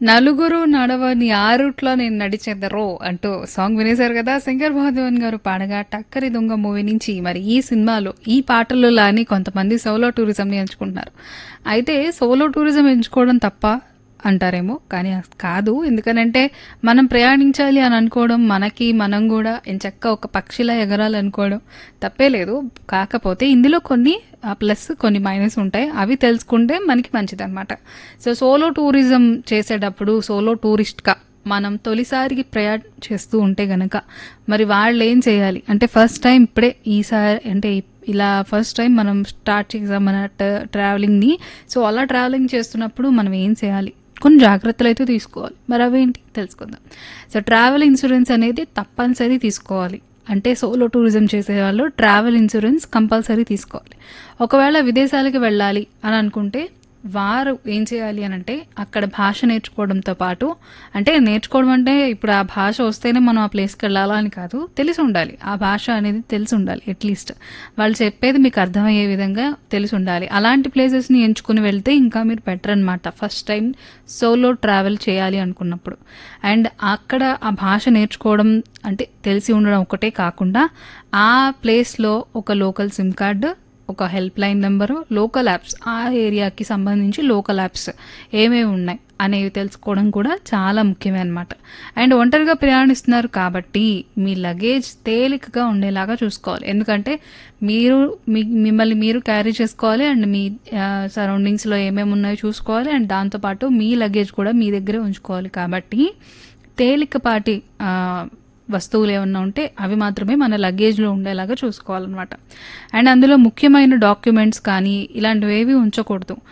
నలుగురు నడవని ఆ రూట్లో నేను నడిచెదరో అంటూ సాంగ్ వినేశారు కదా శంకర్ మహాదేవన్ గారు పాడగా టక్కరి దొంగ మూవీ నుంచి మరి ఈ సినిమాలో ఈ పాటల్లో లాని కొంతమంది సోలో టూరిజంని ఎంచుకుంటున్నారు అయితే సోలో టూరిజం ఎంచుకోవడం తప్ప అంటారేమో కానీ అది కాదు ఎందుకనంటే మనం ప్రయాణించాలి అని అనుకోవడం మనకి మనం కూడా ఎంచక్క ఒక పక్షిలా ఎగరాలనుకోవడం తప్పే లేదు కాకపోతే ఇందులో కొన్ని ప్లస్ కొన్ని మైనస్ ఉంటాయి అవి తెలుసుకుంటే మనకి మంచిది అనమాట సో సోలో టూరిజం చేసేటప్పుడు సోలో టూరిస్ట్గా మనం తొలిసారికి ప్రయాణం చేస్తూ ఉంటే గనక మరి వాళ్ళు ఏం చేయాలి అంటే ఫస్ట్ టైం ఇప్పుడే ఈసారి అంటే ఇలా ఫస్ట్ టైం మనం స్టార్ట్ చేసాం మన ట్రావెలింగ్ని సో అలా ట్రావెలింగ్ చేస్తున్నప్పుడు మనం ఏం చేయాలి కొన్ని జాగ్రత్తలు అయితే తీసుకోవాలి మరి అవేంటి తెలుసుకుందాం సో ట్రావెల్ ఇన్సూరెన్స్ అనేది తప్పనిసరి తీసుకోవాలి అంటే సోలో టూరిజం చేసేవాళ్ళు ట్రావెల్ ఇన్సూరెన్స్ కంపల్సరీ తీసుకోవాలి ఒకవేళ విదేశాలకు వెళ్ళాలి అని అనుకుంటే వారు ఏం చేయాలి అని అంటే అక్కడ భాష నేర్చుకోవడంతో పాటు అంటే నేర్చుకోవడం అంటే ఇప్పుడు ఆ భాష వస్తేనే మనం ఆ ప్లేస్కి వెళ్ళాలా అని కాదు తెలిసి ఉండాలి ఆ భాష అనేది తెలిసి ఉండాలి అట్లీస్ట్ వాళ్ళు చెప్పేది మీకు అర్థమయ్యే విధంగా తెలిసి ఉండాలి అలాంటి ప్లేసెస్ని ఎంచుకుని వెళ్తే ఇంకా మీరు బెటర్ అనమాట ఫస్ట్ టైం సోలో ట్రావెల్ చేయాలి అనుకున్నప్పుడు అండ్ అక్కడ ఆ భాష నేర్చుకోవడం అంటే తెలిసి ఉండడం ఒకటే కాకుండా ఆ ప్లేస్లో ఒక లోకల్ సిమ్ కార్డు ఒక helpline number local apps ఆ ఏరియాకి సంబంధించి లోకల్ యాప్స్ ఏమేమి ఉన్నాయి అనేవి తెలుసుకోవడం కూడా చాలా ముఖ్యమే అనమాట అండ్ ఒంటరిగా ప్రయాణిస్తున్నారు కాబట్టి మీ లగేజ్ తేలికగా ఉండేలాగా చూసుకోవాలి ఎందుకంటే మీరు మీ మిమ్మల్ని మీరు క్యారీ చేసుకోవాలి అండ్ మీ సరౌండింగ్స్లో ఏమేమి ఉన్నాయో చూసుకోవాలి అండ్ దాంతోపాటు మీ లగేజ్ కూడా మీ దగ్గరే ఉంచుకోవాలి కాబట్టి తేలికపాటి వస్తువులు ఏమన్నా ఉంటే అవి మాత్రమే మన లగేజ్లో ఉండేలాగా చూసుకోవాలన్నమాట అండ్ అందులో ముఖ్యమైన డాక్యుమెంట్స్ కానీ ఇలాంటివి ఏవి ఉంచకూడదు